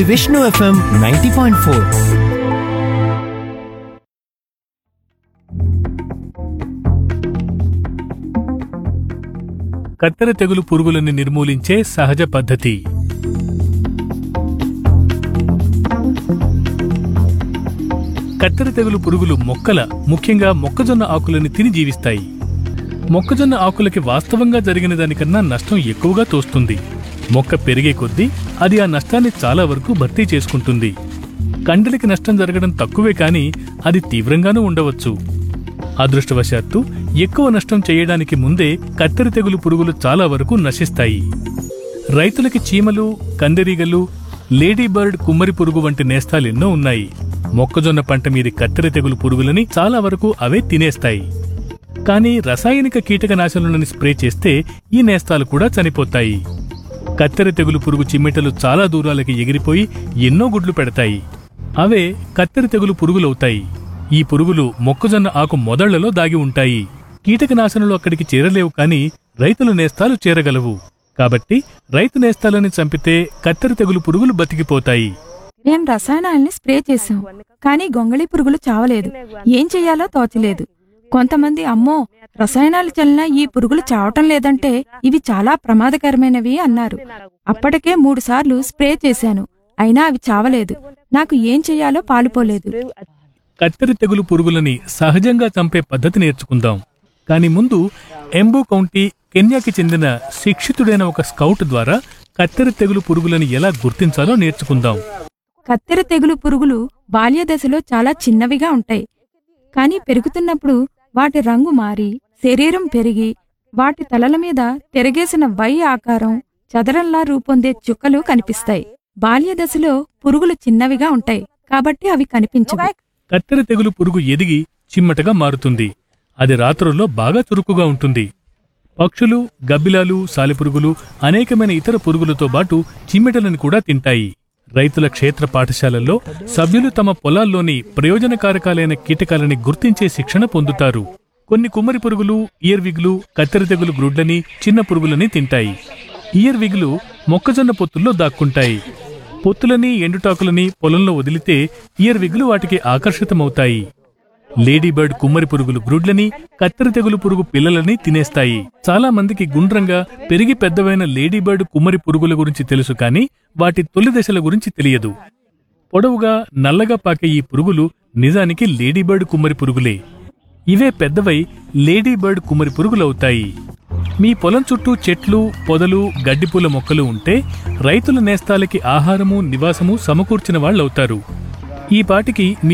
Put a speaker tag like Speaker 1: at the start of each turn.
Speaker 1: Vishnu FM ninety point four
Speaker 2: కత్తెర తెగులు పురుగులను నిర్మూలించే సహజ పద్ధతి కత్తెర తెగులు పురుగులు మొక్కల ముఖ్యంగా మొక్కజొన్న ఆకులను తిని జీవిస్తాయి మొక్కజొన్న ఆకులకి వాస్తవంగా జరిగిన దానికన్నా నష్టం ఎక్కువగా తోస్తుంది మొక్క పెరిగే కొద్దీ అది ఆ నష్టాన్ని చాలా వరకు భర్తీ చేసుకుంటుంది కండలికి నష్టం జరగడం తక్కువే కానీ అది తీవ్రంగానూ ఉండవచ్చు అదృష్టవశాత్తు ఎక్కువ నష్టం చేయడానికి ముందే కత్తెర తెగులు పురుగులు చాలా వరకు నశిస్తాయి రైతులకి చీమలు కందిరీగలు లేడీ బర్డ్ కుమ్మరి పురుగు వంటి నేస్తాలెన్నో ఉన్నాయి మొక్కజొన్న పంట మీది కత్తెర తెగులు పురుగులని చాలా వరకు అవే తినేస్తాయి కానీ రసాయనిక కీటకనాశనులను స్ప్రే చేస్తే ఈ నేస్తాలు కూడా చనిపోతాయి కత్తెర తెగులు పురుగు చిమ్మెటలు చాలా దూరాలకి ఎగిరిపోయి ఎన్నో గుడ్లు పెడతాయి అవే కత్తెర తెగులు పురుగులవుతాయి ఈ పురుగులు మొక్కజొన్న ఆకు మొదళ్లలో దాగి ఉంటాయి కీటకనాశనలు అక్కడికి చేరలేవు కాని రైతుల నేస్తాలు చేరగలవు కాబట్టి రైతు నేస్తాలని చంపితే కత్తెర తెగులు పురుగులు బతికిపోతాయి
Speaker 3: మేం రసాయనాల్ని స్ప్రే చేశాం కానీ గొంగళి పురుగులు చావలేదు ఏం చెయ్యాలో తోచలేదు కొంతమంది అమ్మో రసాయనాలు చల్లినా ఈ పురుగులు చావటం లేదంటే ఇవి చాలా ప్రమాదకరమైనవి అన్నారు అప్పటికే మూడు సార్లు స్ప్రే చేశాను అయినా అవి చావలేదు నాకు ఏం చెయ్యాలో పాలుపోలేదు
Speaker 2: కత్తెర తెగులు పురుగులని సహజంగా చంపే పద్ధతి నేర్చుకుందాం కాని ముందు ఎంబో కౌంటీ కెన్యాకి చెందిన శిక్షితుడైన ఒక స్కౌట్ ద్వారా కత్తెర తెగులు పురుగులని ఎలా గుర్తించాలో నేర్చుకుందాం
Speaker 3: కత్తెర తెగులు పురుగులు బాల్య దశలో చాలా చిన్నవిగా ఉంటాయి కానీ పెరుగుతున్నప్పుడు వాటి రంగు మారి శరీరం పెరిగి వాటి తలల మీద తిరగేసిన వై ఆకారం చదరంలా రూపొందే చుక్కలు కనిపిస్తాయి బాల్య దశలో పురుగులు చిన్నవిగా ఉంటాయి కాబట్టి అవి కనిపించవు
Speaker 2: కత్తెర తెగులు పురుగు ఎదిగి చిమ్మటగా మారుతుంది అది రాత్రుల్లో బాగా చురుకుగా ఉంటుంది పక్షులు గబ్బిలాలు సాలెపురుగులు అనేకమైన ఇతర పురుగులతో పాటు చిమ్మెటలను కూడా తింటాయి రైతుల క్షేత్ర పాఠశాలల్లో సభ్యులు తమ పొలాల్లోని ప్రయోజనకారకాలైన కీటకాలని గుర్తించే శిక్షణ పొందుతారు కొన్ని కుమ్మరి పురుగులు ఇయర్విగ్లు కత్తెర తెగులు గ్రుడ్లని చిన్న పురుగులని తింటాయి ఇయర్విగ్లు మొక్కజొన్న పొత్తుల్లో దాక్కుంటాయి పొత్తులని ఎండుటాకులని పొలంలో వదిలితే ఇయర్విగ్లు వాటికి ఆకర్షితమవుతాయి లేడీబర్డ్ కుమ్మరి పురుగులు గ్రుడ్లని కత్తెర తెగులు పురుగు పిల్లలని తినేస్తాయి చాలా మందికి గుండ్రంగా పెరిగి పెద్దవైన లేడీబర్డ్ కుమ్మరి పురుగుల గురించి తెలుసు కానీ వాటి తొలి దశల గురించి తెలియదు పొడవుగా నల్లగా పాకే ఈ పురుగులు నిజానికి లేడీబర్డ్ కుమ్మరి పురుగులే ఇవే పెద్దవై లేడీబర్డ్ కుమ్మరి పురుగులవుతాయి మీ పొలం చుట్టూ చెట్లు పొదలు గడ్డిపూల మొక్కలు ఉంటే రైతుల నేస్తాలకి ఆహారము నివాసము సమకూర్చిన వాళ్ళవుతారు ఈ పాటికి మీ